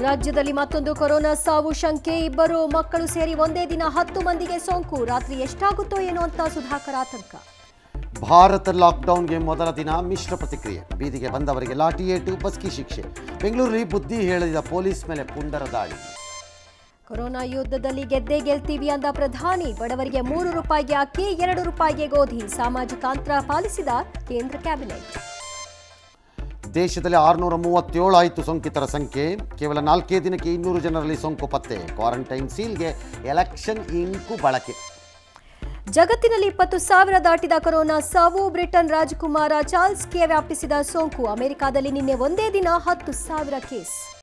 ರಾಜ್ಯದಲ್ಲಿ ಮತ್ತೊಂದು ಕೊರೋನಾ ಸಾವು ಶಂಕೆ ಇಬ್ಬರು ಮಕ್ಕಳು ಸೇರಿ ಒಂದೇ ದಿನ ಹತ್ತು ಮಂದಿಗೆ ಸೋಂಕು ರಾತ್ರಿ ಎಷ್ಟಾಗುತ್ತೋ ಏನೋ ಅಂತ ಸುಧಾಕರ್ ಆತಂಕ ಭಾರತ ಲಾಕ್ಡೌನ್ಗೆ ಮೊದಲ ದಿನ ಮಿಶ್ರ ಪ್ರತಿಕ್ರಿಯೆ ಬೀದಿಗೆ ಬಂದವರಿಗೆ ಲಾಠಿ ಏಟು ಬಸ್ಕಿ ಶಿಕ್ಷೆ ಬೆಂಗಳೂರಲ್ಲಿ ಬುದ್ಧಿ ಹೇಳಿದ ಪೊಲೀಸ್ ಮೇಲೆ ಪುಂಡರ ದಾಳಿ ಕೊರೋನಾ ಯುದ್ಧದಲ್ಲಿ ಗೆದ್ದೇ ಗೆಲ್ತೀವಿ ಅಂದ ಪ್ರಧಾನಿ ಬಡವರಿಗೆ ಮೂರು ರೂಪಾಯಿಗೆ ಅಕ್ಕಿ ಎರಡು ರೂಪಾಯಿಗೆ ಗೋಧಿ ಸಾಮಾಜಿಕ ಅಂತರ ಪಾಲಿಸಿದ ಕೇಂದ್ರ ಕ್ಯಾಬಿನೆಟ್ ದೇಶದಲ್ಲಿ ಆರುನೂರ ಮೂವತ್ತೇಳು ಆಯಿತು ಸೋಂಕಿತರ ಸಂಖ್ಯೆ ಕೇವಲ ನಾಲ್ಕೇ ದಿನಕ್ಕೆ ಇನ್ನೂರು ಜನರಲ್ಲಿ ಸೋಂಕು ಪತ್ತೆ ಕ್ವಾರಂಟೈನ್ ಸೀಲ್ಗೆ ಎಲೆಕ್ಷನ್ ಇಂಕು ಬಳಕೆ ಜಗತ್ತಿನಲ್ಲಿ ಇಪ್ಪತ್ತು ಸಾವಿರ ದಾಟಿದ ಕೊರೋನಾ ಸಾವು ಬ್ರಿಟನ್ ರಾಜಕುಮಾರ ಚಾರ್ಲ್ಸ್ಗೆ ವ್ಯಾಪಿಸಿದ ಸೋಂಕು ಅಮೆರಿಕಾದಲ್ಲಿ ನಿನ್ನೆ ಒಂದೇ ದಿನ ಹತ್ತು ಸಾವಿರ ಕೇಸ್